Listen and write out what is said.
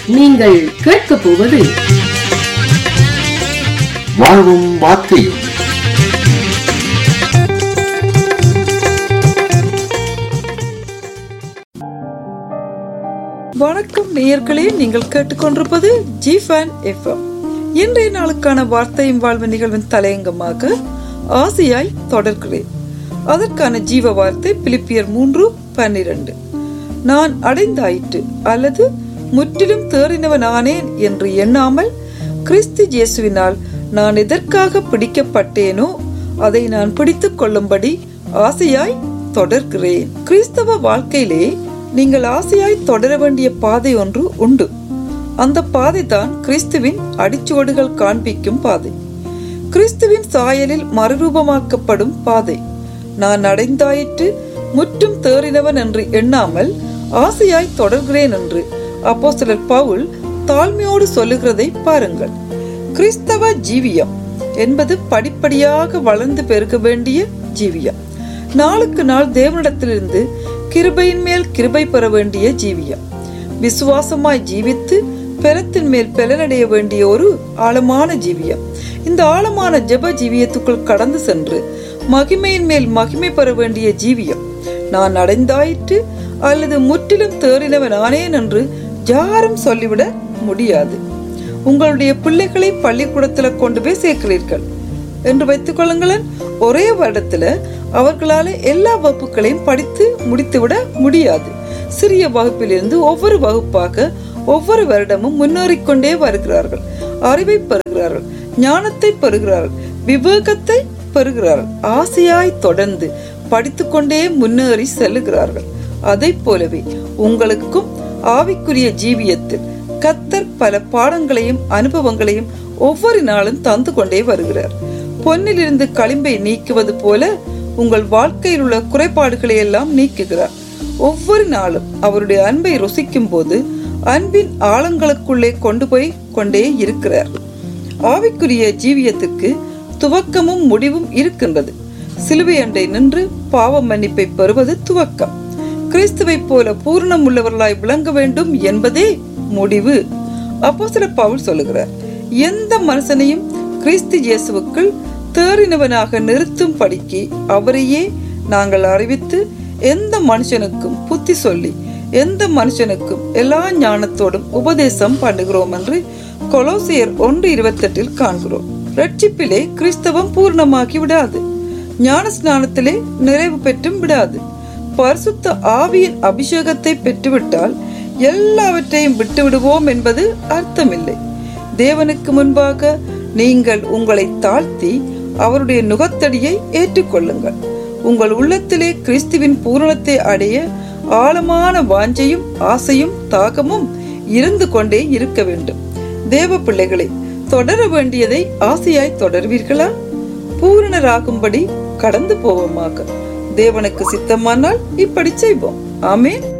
நீங்கள் கேட்கப் போவது வாழ்வும் வார்த்தையும் வணக்கம் நேயர்களே நீங்கள் கேட்டுக்கொண்டிருப்பது ஜி ஃபேன் எஃப்எம் இன்றைய நாளுக்கான வார்த்தையும் வாழ்வு நிகழ்வின் தலையங்கமாக ஆசையாய் தொடர்கிறேன் அதற்கான ஜீவ வார்த்தை பிலிப்பியர் மூன்று பன்னிரண்டு நான் அடைந்தாயிற்று அல்லது முற்றிலும் தேறினவன் ஆனேன் என்று எண்ணாமல் கிறிஸ்து இயேசுவினால் நான் எதற்காக பிடிக்கப்பட்டேனோ அதை நான் பிடித்துக் கொள்ளும்படி ஆசையாய் தொடர்கிறேன் கிறிஸ்தவ வாழ்க்கையிலே நீங்கள் ஆசையாய் தொடர வேண்டிய பாதை ஒன்று உண்டு அந்த பாதை தான் கிறிஸ்துவின் அடிச்சுவடுகள் காண்பிக்கும் பாதை கிறிஸ்துவின் சாயலில் மறுரூபமாக்கப்படும் பாதை நான் அடைந்தாயிற்று முற்றும் தேறினவன் என்று எண்ணாமல் ஆசையாய் தொடர்கிறேன் என்று அப்போஸ்தலர் பவுல் தாழ்மையோடு சொல்லுகிறதை பாருங்கள் கிறிஸ்தவ ஜீவியம் என்பது படிப்படியாக வளர்ந்து பெருக வேண்டிய ஜீவியம் நாளுக்கு நாள் தேவனிடத்திலிருந்து கிருபையின் மேல் கிருபை பெற வேண்டிய ஜீவியம் விசுவாசமாய் ஜீவித்து பெலத்தின் மேல் பெலனடைய வேண்டிய ஒரு ஆழமான ஜீவியம் இந்த ஆழமான ஜெப ஜீவியத்துக்குள் கடந்து சென்று மகிமையின் மேல் மகிமை பெற வேண்டிய ஜீவியம் நான் அடைந்தாயிற்று அல்லது முற்றிலும் தேறினவன் ஆனேன் என்று யாரும் சொல்லிவிட முடியாது உங்களுடைய பிள்ளைகளை பள்ளிக்கூடத்துல கொண்டு போய் சேர்க்கிறீர்கள் என்று வைத்துக் கொள்ளுங்களேன் ஒரே வருடத்துல அவர்களால எல்லா வகுப்புகளையும் படித்து முடித்துவிட முடியாது சிறிய வகுப்பிலிருந்து ஒவ்வொரு வகுப்பாக ஒவ்வொரு வருடமும் முன்னேறிக்கொண்டே வருகிறார்கள் அறிவை பெறுகிறார்கள் ஞானத்தை பெறுகிறார்கள் விவேகத்தை பெறுகிறார்கள் ஆசையாய் தொடர்ந்து படித்துக்கொண்டே முன்னேறி செல்லுகிறார்கள் அதை போலவே உங்களுக்கும் ஆவிக்குரிய ஜீவியத்தில் கத்தர் பல பாடங்களையும் அனுபவங்களையும் ஒவ்வொரு நாளும் தந்து கொண்டே வருகிறார் பொன்னிலிருந்து களிம்பை நீக்குவது போல உங்கள் வாழ்க்கையில் உள்ள குறைபாடுகளை எல்லாம் நீக்குகிறார் ஒவ்வொரு நாளும் அவருடைய அன்பை ருசிக்கும் போது அன்பின் ஆழங்களுக்குள்ளே கொண்டு போய் கொண்டே இருக்கிறார் ஆவிக்குரிய ஜீவியத்துக்கு துவக்கமும் முடிவும் இருக்கின்றது சிலுவை அண்டை நின்று பாவ மன்னிப்பை பெறுவது துவக்கம் கிறிஸ்துவை போல பூரணம் உள்ளவர்களாய் விளங்க வேண்டும் என்பதே முடிவு அப்போ சில பவுல் சொல்லுகிறார் எந்த மனுஷனையும் கிறிஸ்து இயேசுவுக்குள் தேறினவனாக நிறுத்தும் படிக்கு அவரையே நாங்கள் அறிவித்து எந்த மனுஷனுக்கும் புத்தி சொல்லி எந்த மனுஷனுக்கும் எல்லா ஞானத்தோடும் உபதேசம் பண்ணுகிறோம் என்று கொலோசியர் ஒன்று இருபத்தெட்டில் காண்கிறோம் ரட்சிப்பிலே கிறிஸ்தவம் பூர்ணமாகி விடாது ஞான ஸ்நானத்திலே நிறைவு பெற்றும் விடாது பரிசுத்த ஆவியின் அபிஷேகத்தை பெற்றுவிட்டால் எல்லாவற்றையும் விட்டு விடுவோம் என்பது அர்த்தமில்லை தேவனுக்கு முன்பாக நீங்கள் உங்களை தாழ்த்தி அவருடைய நுகத்தடியை ஏற்றுக்கொள்ளுங்கள் உங்கள் உள்ளத்திலே கிறிஸ்துவின் பூரணத்தை அடைய ஆழமான வாஞ்சையும் ஆசையும் தாகமும் இருந்து கொண்டே இருக்க வேண்டும் தேவ பிள்ளைகளை தொடர வேண்டியதை ஆசையாய் தொடர்வீர்களா பூரணராகும்படி கடந்து போவோமாக தேவனுக்கு சித்தமானால் இப்படி செய்வோம் ஆமேன்